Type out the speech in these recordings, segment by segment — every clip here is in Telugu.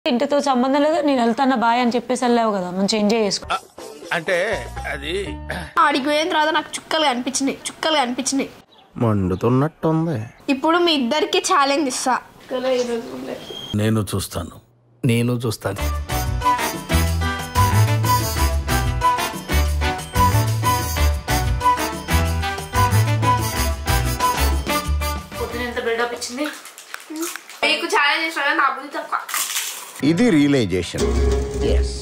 ఇంటితో సంబంధం లేదు నేను వెళ్తాను బాయ్ అని చెప్పేసి వెళ్ళావు కదా మంచిగా ఎంజాయ్ చేసుకో అంటే అది ఆడికి పోయిన తర్వాత నాకు చుక్కలు కనిపించినాయి చుక్కలు కనిపించినాయి మండుతున్నట్టుంది ఇప్పుడు మీ ఇద్దరికి ఛాలెంజ్ ఇస్తా నేను చూస్తాను నేను చూస్తాను పొద్దున ఎంత బిల్డప్ ఇచ్చింది నీకు ఛాలెంజ్ ఇస్తా నా బుద్ధి తక్కువ ఇది రియలైజేషన్ ఎస్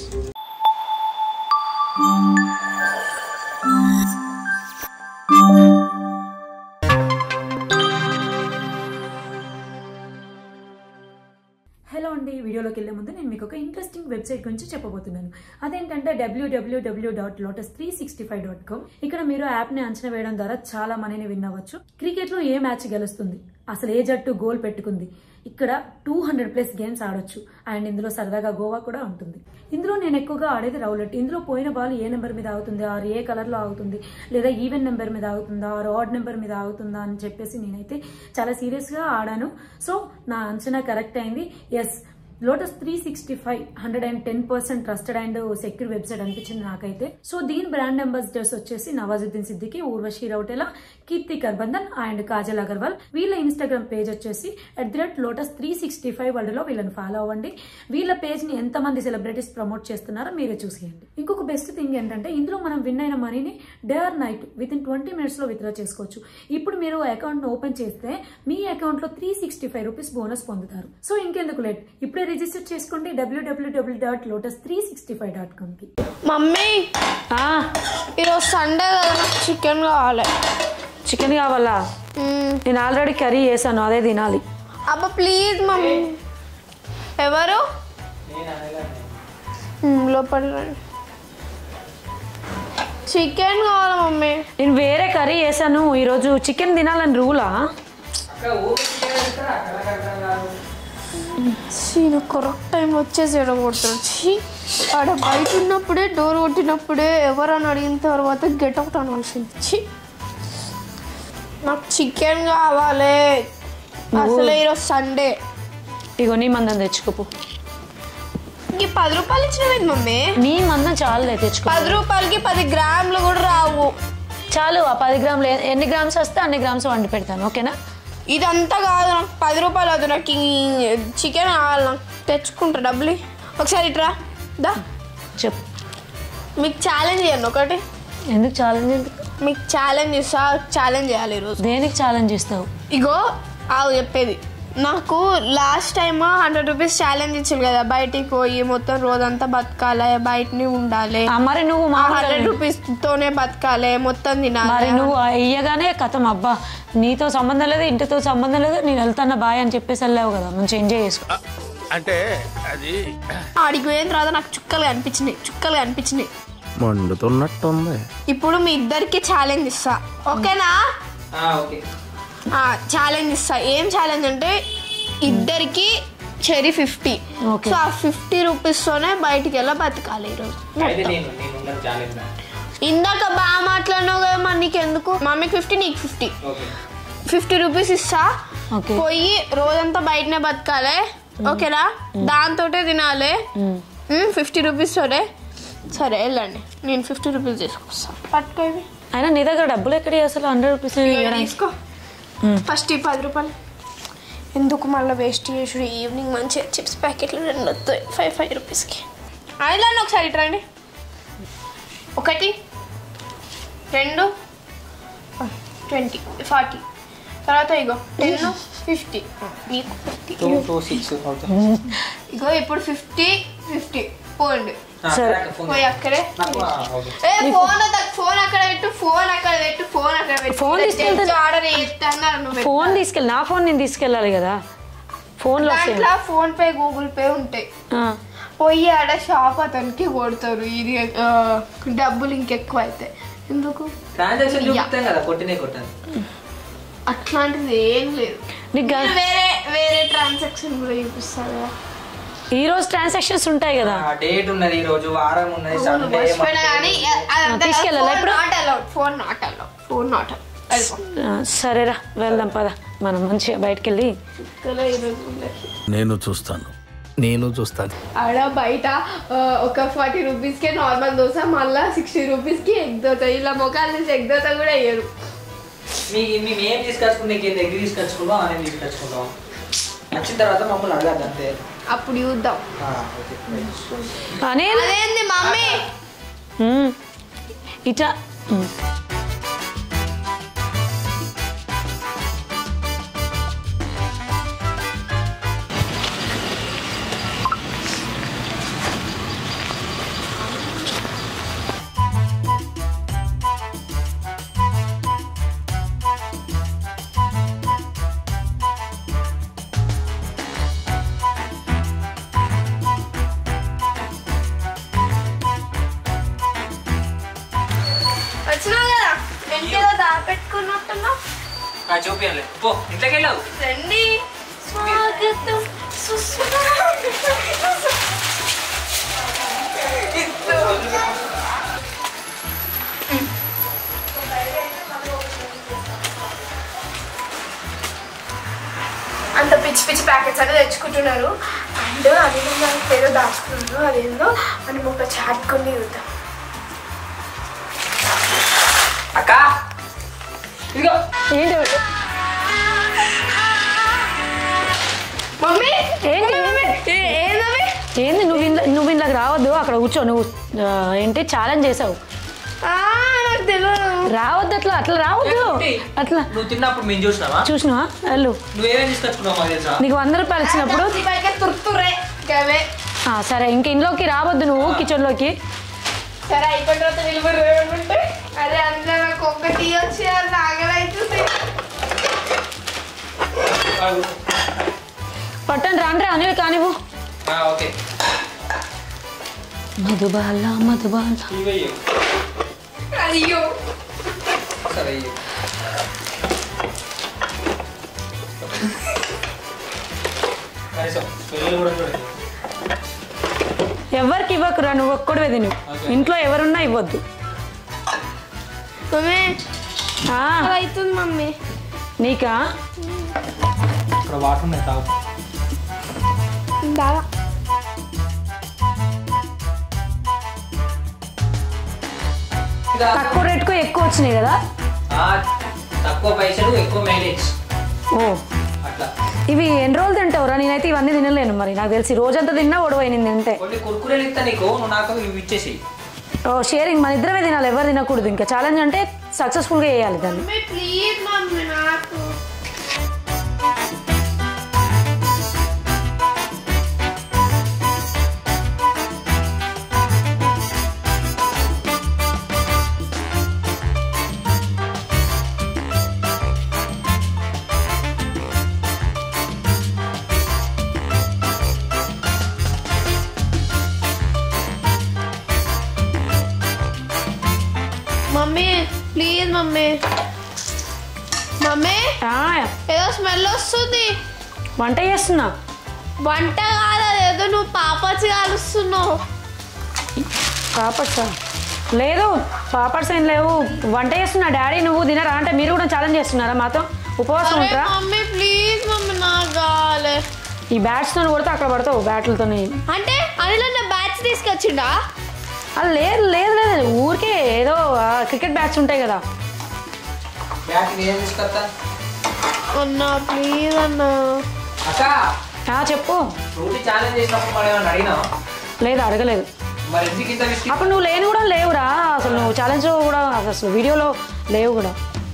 హలో అండి ఈ వీడియోలోకి వెళ్ళే ముందు నేను మీకు ఒక ఇంట్రెస్టింగ్ వెబ్సైట్ గురించి చెప్పబోతున్నాను అదేంటంటే డబ్ల్యూడబ్ల్యూడబ్ల్యూ dot Lotus three sixty five dot com ఇక్కడ మీరు యాప్ ని అంచనా వేయడం ద్వారా చాలా మనీని విన్ అవ్వచ్చు క్రికెట్ లో ఏ మ్యాచ్ గెలుస్తుంది అసలు ఏ జట్టు గోల్ పెట్టుకుంది ఇక్కడ టూ హండ్రెడ్ ప్లస్ గేమ్స్ ఆడొచ్చు అండ్ ఇందులో సరదాగా గోవా కూడా ఉంటుంది ఇందులో నేను ఎక్కువగా ఆడేది రౌలెట్ ఇందులో పోయిన బాల్ ఏ నెంబర్ మీద ఆగుతుంది ఆర్ ఏ కలర్ లో ఆగుతుంది లేదా ఈవెన్ నెంబర్ మీద ఆగుతుందా ఆర్ ఆడ్ నెంబర్ మీద ఆగుతుందా అని చెప్పేసి నేనైతే చాలా సీరియస్ గా ఆడాను సో నా అంచనా కరెక్ట్ అయింది yes Lotus three sixty five hundred and ten percent trusted and secure website అనిపించింది నాకైతే సో దీని బ్రాండ్ అంబాసిడర్స్ వచ్చేసి నవాజుద్దీన్ సిద్దికి ఊర్వశి రౌటెలా కీర్తి కర్బందన్ అండ్ కాజల్ అగర్వాల్ వీళ్ళ ఇన్స్టాగ్రామ్ పేజ్ వచ్చేసి at the rate Lotus three sixty five వరల్డ్లో వీళ్ళని ఫాలో అవ్వండి వీళ్ళ పేజ్ ని ఎంతమంది సెలబ్రిటీస్ ప్రమోట్ చేస్తున్నారో మీరే చూసేయండి ఇంకొక బెస్ట్ థింగ్ ఏంటంటే ఇందులో మనం విన్ అయిన మనీని day or night within twenty minutes లో విత్డ్రా చేసుకోవచ్చు ఇప్పుడు మీరు అకౌంట్ ఓపెన్ చేస్తే మీ అకౌంట్ లో three sixty five rupees bonus పొందుతారు సో ఇంకెందుకు లేట్ ఇప్పుడే రిజిస్టర్ చేసుకోండి డబ్ల్యూడబ్ల్యూడబ్ల్యూ dot Lotus three sixty five dot com కి మమ్మీ ఈరోజు సండే కదా నాకు చికెన్ కావాలి చికెన్ కావాలా మ్మ్. నేను ఆల్రెడీ కర్రీ చేశాను అదే తినాలి అబ్బా ప్లీజ్ మమ్మీ ఎవరు మ్మ్, లోపల రండి. చికెన్ కావాలి మమ్మీ నేను వేరే కర్రీ చేశాను ఈరోజు చికెన్ తినాలని రూలా చీ, నాకు కరెక్ట్ టైం వచ్చేసి ఎడగొడతాడు చీ ఆడ బయట ఉన్నప్పుడే డోర్ కొట్టినప్పుడే ఎవరని అడిగిన తర్వాత గెట్ అవుట్ అనవలసింది చీ నాకు చికెన్ కావాలి అసలు ఈరోజు సండే ఇగో నీ మందం తెచ్చుకోపు ఈ పది రూపాయలు ఇచ్చినవేంది మమ్మీ నీ మందం చాలులే తెచ్చుకో పది రూపాయలకి పది గ్రాములు కూడా రావు చాలు ఆ పది గ్రాములు ఎ- ఎన్ని గ్రామ్స్ వస్తే అన్ని గ్రామ్స్ వండి పెడతాను ఓకేనా ఇదంతా కాదు నాకు పది రూపాయలు వద్దు నాకు ఈ చికెన్ కావాలి నాకు తెచ్చుకుంటా డబ్బులు ఇ. ఒకసారి ఇట్రా దా చెప్పు మీకు ఛాలెంజ్ చేయండి ఒకటి ఎందుకు ఛాలెంజ్ ఎందుకు మీకు ఛాలెంజ్ ఇస్తా ఛాలెంజ్ చేయాలి ఈరోజు దేనికి ఛాలెంజ్ ఇస్తావు ఇగో ఆవు చెప్పేది నాకు last time hundred rupees challenge ఇచ్చింది కదా బయటికి పోయి మొత్తం రోజంతా బతకాలి బయటని ఉండాలి ఆ, మరి నువ్వు హండ్రెడ్ మామూలుగా రూపీస్ తోనే బతకాలి మొత్తం మరి తినాలి నువ్వు ఇయ్యగానే కథం అబ్బా నీతో సంబంధం లేదు ఇంటితో సంబంధం లేదు నేను వెళ్తాను బాయ్ అని చెప్పేసి వెళ్ళావు కదా మంచిగా ఎంజాయ్ చేసుకో అంటే అది ఆడికి పోయిన తర్వాత నాకు చుక్కలు కనిపించినాయి చుక్కలు కనిపించినాయి మండుతున్నట్టుంది ఇప్పుడు మీ ఇద్దరికి ఛాలెంజ్ ఇస్తా ఓకేనా ఓకే ఛాలెంజ్ ఇస్తా ఏం ఛాలెంజ్ అంటే ఇద్దరికి చెరి ఫిఫ్టీ Okay. సో ఆ ఫిఫ్టీ రూపీస్ తోనే బయటికి వెళ్ళి బతకాలి ఈరోజు అయితే నేను నేను ఉండను ఛాలెంజ్ ఇందాక బాగా మాట్లాడినావు కదా మరి నీకు ఎందుకు మమ్మీకి ఫిఫ్టీ నీకు ఫిఫ్టీ ఓకే ఫిఫ్టీ రూపీస్ ఇస్తా ఓకే పోయి రోజంతా బయటనే బతకాలి ఓకేనా దాంతోటే తినాలి ఫిఫ్టీ రూపీస్ తోనే సరే వెళ్ళండి నేను ఫిఫ్టీ రూపీస్ తీసుకొస్తా పట్టుకో ఇవి. అయినా నీ దగ్గర డబ్బులు ఎక్కడి అసలు హండ్రెడ్ రూపీస్ ఇవి తీసుకో ఫస్ట్ ఈ పది రూపాయలు ఎందుకు మళ్ళీ వేస్ట్ చేసుడు ఈవినింగ్ మంచిగా చిప్స్ ప్యాకెట్లు రెండు వస్తాయి ఫైవ్ ఫైవ్ రూపీస్కి అయిలాండి ఒకసారి ఇటు రండి ఒకటి రెండు ట్వంటీ ఫార్టీ తర్వాత ఇగో టెన్ ఫిఫ్టీ మీకు ఫిఫ్టీ టూ టూ సిక్స్ అవుతుంది ఇగో ఇప్పుడు ఫిఫ్టీ ఫిఫ్టీ పోండి సరే. పోయి అక్కడే నాకు ఓకే ఏ ఫోన్ అక్కడ ఫోన్ అక్కడ పెట్టు ఫోన్ అక్కడ పెట్టు ఫోన్ అక్కడ పెట్టు ఫోన్ తీసుకెళ్తే- ఆర్డర్ చేస్తాను నువ్వు పెట్టు. ఫోన్ తీసుకెళ్ళి నా ఫోన్ నేను తీసుకెళ్ళాలి కదా ఫోన్లో వస్తాయి. దాంట్లో ఫోన్ పే గూగుల్ పే ఉంటాయి ఆ పోయి ఆడ షాప్ అతనికి కొడతారు ఇది ఆ, డబ్బులు ఇంకెక్కువ అయితే ఎందుకు ట్రాన్సాక్షన్ చూపిస్తాం కదా కొట్టినే కొట్టాను అట్లాంటిది ఏం లేదు నీకు గా- మీరు వేరే వేరే ట్రాన్సాక్షన్ కూడా చూపిస్తారు కదా ఈ రోజు ట్రాన్సాక్షన్స్ ఉంటాయి కదా డేట్ ఉన్నది ఈ రోజు వారం ఉన్నది సండే మర్చిపోయినా కానీ తీసుకెళ్ళాలా ఇప్పుడు? Not allowed phone not allowed phone not allowed ఆ, సరేరా వెళ్దాం పద మనం మంచిగా బయటకు వెళ్ళి నేను చూస్తాను నేను చూస్తాను ఆడ బయట ఆ, ఒక ఫార్టీ రూపీస్కే నార్మల్ దోశ మళ్ళీ సిక్స్టీ రూపీస్కి ఎగ్ దోశ ఇలా మొఖాల నుంచి ఎగ్ దోశ కూడా వేయరు మీ మేము ఏం తీసుకొచ్చుకున్నా దగ్గర తీసుకొచ్చుకుందాం అనేది తీసుకొచ్చుకుందాం వచ్చిన తర్వాత మమ్మల్ని అడగద్దు అంతే అప్పుడు చూద్దాం ఆ, ఓకే అనిల్ అదేంది మమ్మీ మ్మ్. ఇట్లా మ్మ్. వచ్చినావు కదా వెంటనే దాపెట్టుకున్నట్టున్నావు ఆ, చూపియాలి పో ఇంట్లోకి వెళ్ళావు రండి స్వాగతం సుస్వాగతం అంత పిచ్చి పిచ్చి ప్యాకెట్స్ అనేది తెచ్చుకుంటున్నారు అండ్ అది ఏదో దాచుకున్నారు అదేందో మనం ఒక చాట్ కొన్ని చూద్దాం అక్క ఇదిగో ఏంటి మమ్మీ ఏంటి ఏ- ఏందవి ఏంది నువ్వు ఇంట్లో నువ్వు ఇంట్లోకి రావద్దు అక్కడ కూర్చో నువ్వు ఆ, ఏంటి ఛాలెంజ్ చేసావు ఆ, నాకు తెలియదు రావద్దు అట్లా అట్లా రావద్దు ఏంటి? అట్లా నువ్వు తిన్నప్పుడు మేము చూసినావా చూసినావా వెళ్ళు నువ్వేమేం తీసుకొచ్చుకున్నావు మాకు తెలుసా నీకు వంద రూపాయలు ఇచ్చినప్పుడు తుర్తురే గవే ఆ, సరే ఇంక ఇంట్లోకి రావద్దు నువ్వు కిచెన్లోకి సరే అయిపోయిన తర్వాత నిలబడి ఏమంటే అరే అందులో నాకు ఒకటి వచ్చి అది ఆగలైతుంది ఆగు. పట్టండి రాండ్రే అనిల్ కానివ్వు ఆ, ఓకే మధుబాల మధుబాల ఇవయ్యో అయ్యో సరే ఇయ్యి. కనీసం స్మెల్ కూడా చూడండి ఎవరికి ఇవ్వకురా నువ్వు ఒక్కడివే తిను ఇంట్లో ఎవరున్నా ఇవ్వద్దు మమ్మీ ఆ, అవుతుంది మమ్మీ నీకా ఇక్కడ వాటర్ ఉన్నాయి తాగు బాగా తక్కువ రేటుకు ఎక్కువ వచ్చినాయి కదా ఆ, తక్కువ పైసలు ఎక్కువ మైలేజ్ ఓ అట్లా ఇవి ఎన్ని రోజులు తింటావురా నేనైతే ఇవన్నీ తినలేను మరి నాకు తెలిసి రోజంతా తిన్నా ఒడవైంది తింటే కొన్ని కుర్కురేలు ఇస్తా నీకు నువ్వు నాకు ఇవి ఇచ్చేసి ఓ షేరింగ్ మన ఇద్దరమే తినాలి ఎవరు తినకూడదు ఇంకా ఛాలెంజ్ అంటే సక్సెస్ఫుల్గా చేయాలి దాన్ని మమ్మీ ప్లీజ్ మమ్మీ నాకు మమ్మీ ప్లీజ్ మమ్మీ మమ్మీ ఆ, ఏదో స్మెల్ వస్తుంది వంట చేస్తున్నా వంట కాదు అదేదో నువ్వు పాపచ్చి కాలుస్తున్నావు పాపడ్సా లేదు పాపడ్స్ ఏం లేవు వంట చేస్తున్నా డాడీ నువ్వు తినరా అంటే మీరు కూడా ఛాలెంజ్ చేస్తున్నారా మాతో ఉపవాసం అరే ఉంటారా మమ్మీ ప్లీజ్ మమ్మీ నాకు కావాలి ఈ బ్యాట్స్తో కొడితే అక్కడ పడతావు బ్యాట్లతో అంటే అనిల్ బ్యాచ్ తీసుకొచ్చిండా అది లేదు లేదు లేదు ఊరికే ఏదో క్రికెట్ బ్యాట్స్ ఉంటాయి కదా బ్యాగ్ నేను తీసుకొస్తా అన్నా ప్లీజ్ అన్నా అక్క ఆ, చెప్పు ఫ్రూటీ ఛాలెంజ్ చేసినప్పుడు మనం ఏమన్నా అడిగినా లేదు అడగలేదు మరి ఎందుకు ఇంత విసిగి అప్పుడు నువ్వు లేని కూడా లేవురా అసలు నువ్వు ఛాలెంజ్ కూడా అసలు వీడియోలో లేవు కూడా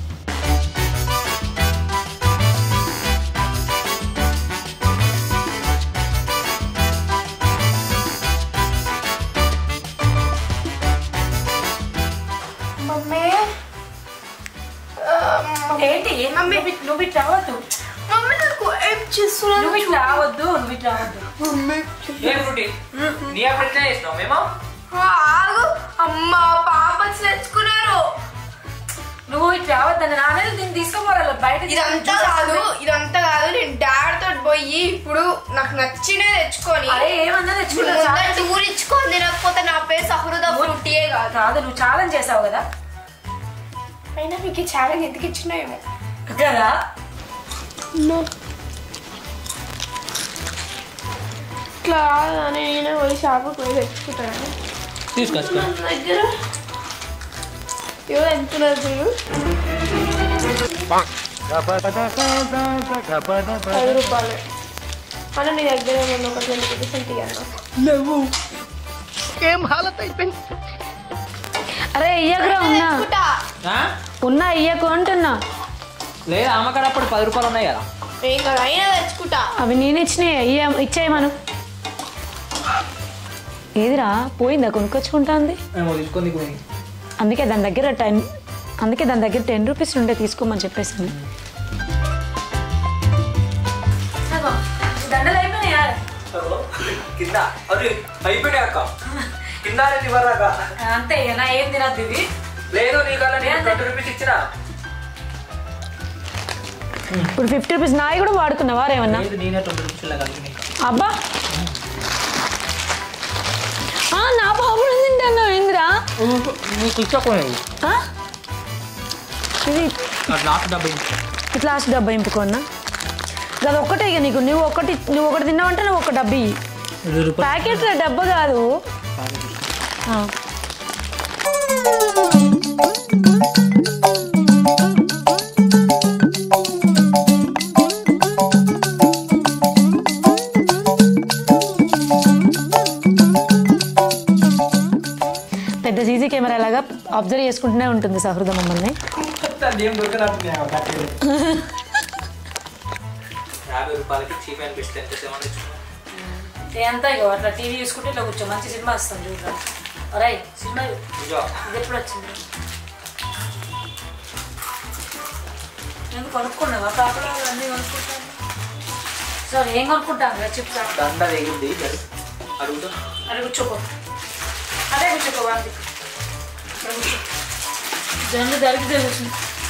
మమ్మీ ఏంటి మమ్మీ నువ్వు ఇటు రావద్దు మమ్మీ నాకు ఏం చేస్తున్నాను నువ్వు ఇటు రావద్దు నువ్వు ఇటు రావద్దు ఏం ఫ్రూటీ నీ అప్పుడు ఎట్లా చేసినావు మేము ఆగు అమ్మ పాపచ్చి తెచ్చుకున్నారు నువ్వు ఇటు రావద్దని నానే దీన్ని తీసుకోపోరాలి బయట ఇదంతా కాదు ఇదంతా కాదు నేను డాడ్ తోటి పోయి ఇప్పుడు నాకు నచ్చినే తెచ్చుకొని అరే ఏమన్నా తెచ్చుకుంటా టూర్ ఇచ్చుకొని తినకపోతే నా పేరు సహృద ఫ్రూటీయే కాదు కాదు నువ్వు ఛాలెంజ్ చేసావు కదా అయినా మీకు ఈ ఛాలెంజ్ ఎందుకు ఇచ్చినాయేమో కదా ఇట్లా కాదని నేను పోయి షాపుకి పోయి తెచ్చుకుంటాను తీసుకొచ్చుకో మన దగ్గర ఎవరు ఎంతున్నారు చూడు పది రూపాయలు అన్న నీ దగ్గర ఏమన్నా ఒక ట్వంటీ రూపీస్ ఉంటాయి అన్న అరే ఇయ్యకురా ఉన్నా ఆ? ఉన్నా ఇయ్యకు అంటున్నా లేదు అమ్మకాడ అప్పుడు పది రూపాయలు ఉన్నాయి కదా ఏం కదా అయినా తెచ్చుకుంటా అవి నేను ఇచ్చినాయి ఇయ్య ఇచ్చాయి మనం ఏదిరా పోయిందా కొనుక్కొచ్చుకుంటాంది ఏమో తీసుకొని పోయి అందుకే దాని దగ్గర టెన్ అందుకే దాని దగ్గర టెన్ రూపీస్ ఉంటే తీసుకోమని చెప్పేసి దండలు అయిపోయినాయా కింద అది అయిపోయినాయి అక్క కింద అనేది ఇవ్వరాక అంతే నా ఏం తినద్దు ఇవి లేదు నీ కల్లా నేను ట్వంటీ రూపీస్ ఇచ్చిన ఇప్పుడు ఫిఫ్టీ రూపీస్ నాయి కూడా వాడుకున్నావా ఏమన్నా లేదు నేనే ట్వంటీ రూపీస్ ఇలా కలిపి నీకు అబ్బా ఆ, నా పాపడు తింటాను ఏందిరా నీకు ఇచ్చకపోయావు ఆ? ఇది లాస్ట్ డబ్బా ఇచ్చి ఇట్లా లాస్ట్ డబ్బా ఇంపుకోన్నా అది ఒక్కటే ఇక నీకు నువ్వు ఒకటి నువ్వు ఒకటి తిన్నావంటే నువ్వు ఒక డబ్బి ఇరవై రూపాయలు ప్యాకెట్ డబ్బా కాదు ఆ. పెద్ద సీసీ కెమెరా లాగా అబ్జర్వ్ చేసుకుంటూనే ఉంటుంది సహృద మమ్మల్ని ఏం దొరకనట్టు యాభై రూపాయలకి చీప్ అనిపిస్తే ఎంత సేవ తెచ్చుకున్నావు ఎంత ఇగో అట్లా టీవీ చూసుకుంటే ఇట్లా కూర్చో మంచి సినిమా వస్తుంది చూడరా అరే సినిమా ఇదిగో ఇది ఎప్పుడు వచ్చింది నేను కొనుక్కున్నావా పాపలో అన్నీ కొనుక్కుంటాను సార్ ఏం కొనుక్కుంటాను రా చెప్తా దండ తెగింది అడుగుతా అరే కూర్చోపో అదే కూర్చోపో వాడి ఇక్కడ కూర్చో జన్లు జరిగితే కూర్చుని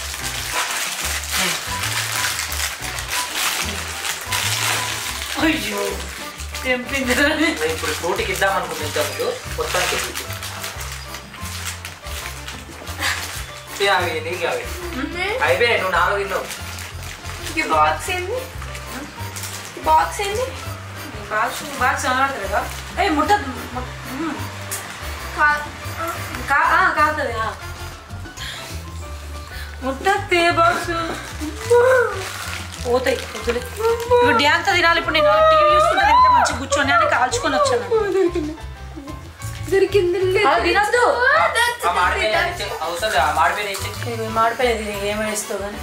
అయ్యో తెంపింది నేను ఇప్పుడు ఫ్రూట్కి ఇద్దాం అనుకుంటే ఇంతకుముందు మొత్తానికి ఎక్కించు. ఏ అవి నీకు అవి అయిపోయాయి నువ్వు నాలుగు తిన్నావు ఈ బాక్స్ ఏంది ఈ బాక్స్ ఏంది బాక్స్ బాక్స్ అనబడుతుంది కదా ఏ ముట్ట ము- మ్మ్. కా- కా ఆ, కాలుతుంది ఆ. ముట్టతే బాక్స్ పోతాయి వద్దులే ఇప్పుడు డ్యాన్స్ తినాలి ఇప్పుడు నేను టీవీ చూసుకుంటే తింటే మంచిగా కూర్చొని అని కాల్చుకొని వచ్చాను దొరికింది అది తినద్దు ఆ మాడిపోయిన ఇచ్చే అవసరం లేదు, ఆ మాడిపోయిన ఇచ్చే ఇవి మాడిపోయేది నీకు ఏమేస్తావు కానీ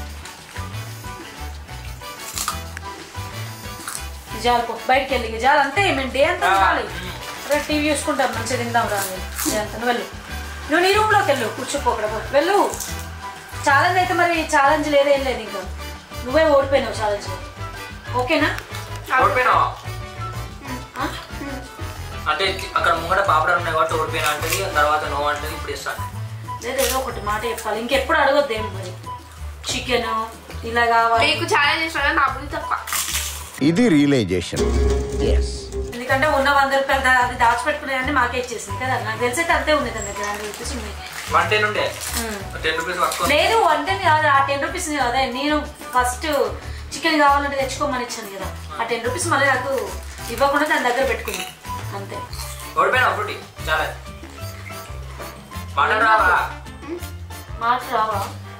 జాలు పో బయటికి వెళ్ళి జాలు అంతే మేము డే అంతా తినాలి రే టీవీ చూసుకుంటాం మంచిగా తిందాం రా అని. డే అంతా నువ్వు వెళ్ళు నువ్వు నీ రూమ్లోకి వెళ్ళు కూర్చోపో అక్కడ పో. వెళ్ళు ఛాలెంజ్ అయితే మరి ఛాలెంజ్ లేదేం లేదు ఇంకా నువ్వే ఓడిపోయినావు ఛాలెంజ్ ఓకేనా ఓడిపోయినావా ఆ? అంటే అక్కడ ముంగట పాపడాలు ఉన్నాయి కాబట్టి ఓడిపోయినా అంటే తర్వాత నో అంటే ఇప్పుడు ఇస్తాను లేదు ఏదో ఒకటి మాట చెప్పాలి ఇంకెప్పుడు అడగొద్దు ఏం మరి చికెన్ ఇలా కావాలి మీకు ఛాలెంజ్ చేసిన నా బుద్ధి తక్కువ ఇది రియలైజేషన్ ఎస్ ఎందుకంటే ఉన్న వంద రూపాయలు దా- అది దాచిపెట్టుకునేదాన్ని మాకే ఇచ్చేసింది కదా నాకు తెలిసైతే అంతే ఉంది తన దగ్గర హండ్రెడ్ రూపీస్ ఉన్నాయి వన్ టెన్ ఉండే ఉమ్. టెన్ రూపీస్ పట్టుకో లేదు అంటే కాదు ఆ టెన్ రూపీస్ అదే నేను ఫస్ట్ చికెన్ కావాలంటే తెచ్చుకోమని ఇచ్చాను కదా ఆ టెన్ రూపీస్ మళ్ళీ నాకు ఇవ్వకుండా దాని దగ్గర పెట్టుకున్నాను అంతే ఓడిపోయినా ఫ్రూటీ చాలా మాట రావా మాట రావా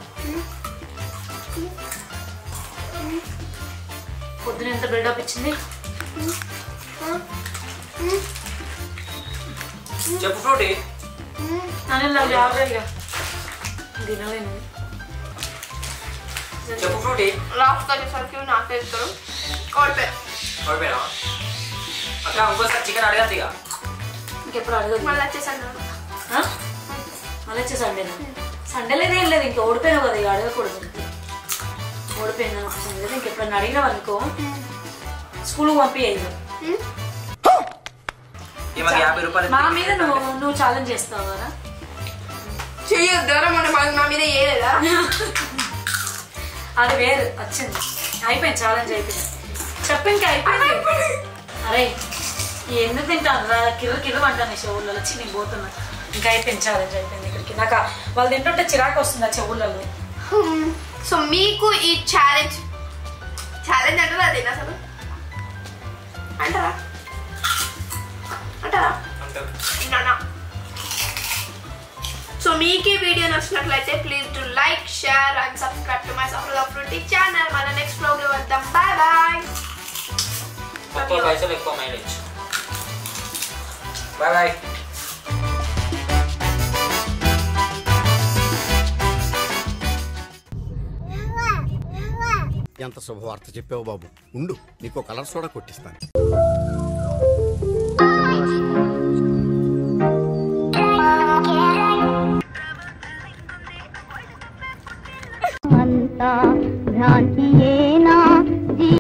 పొద్దున ఎంత బిల్డప్ ఇచ్చింది చెప్పు ఫ్రూటీ అని నాకు జాగ్రత్తగా తినలేను చెప్పు ఫ్రూటీ లాస్ట్ వచ్చేసరికి నాకు తెలుస్తారు ఓడిపోయారు ఓడిపోయినా అక్క ఇంకోసారి చికెన్ అడగద్దు ఇక ఇంకెప్పుడు అడగదు మళ్ళీ వచ్చేసాను ఆ? మళ్ళీ వచ్చే సండేనా సండే లేదు ఏం లేదు ఇంకా ఓడిపోయినావు కదా ఇక అడగకూడదు ఓడిపోయింది అనుకుంటుంది లేదు ఇంకెప్పుడన్నా అడిగినావు అనుకో స్కూల్కి పంపించేది ఈమెకి యాభై రూపాయలు మా మీద నువ్వు నువ్వు ఛాలెంజ్ చేస్తావు కదా చెయ్యొద్దారా మన మన- నా మీద వేయలేదా అది వేరు వచ్చింది అయిపోయింది ఛాలెంజ్ అయిపోయింది చెప్పు ఇంకా అయిపోయింది అరే ఎందుకు తింటాను రా కిలో కిలో అంటాను ఈ చెవులలో వచ్చి నేను పోతున్నా ఇంకా అయిపోయింది ఛాలెంజ్ అయిపోయింది ఇక్కడికి నాకు ఆ- వాళ్ళు తింటుంటే చిరాకు వస్తుంది ఆ చెవులలో సో మీకు ఈ ఛాలెంజ్ ఛాలెంజ్ అంటారా అదేనా అసలు అంటారా అంటారా అంటారా సో మీకు ఈ వీడియో నచ్చినట్లయితే please to like share and subscribe to my Safar fruity channel మన నెక్స్ట్ బ్లాగ్ లో వద్దాం బాయ్ బాయ్ తక్కువ పైసలు ఎక్కువ మైలేజ్ బాయ్ బాయ్ ఎంత శుభవార్త చెప్పావు బాబు ఉండు నీకు కలర్ సోడా కొట్టిస్తాను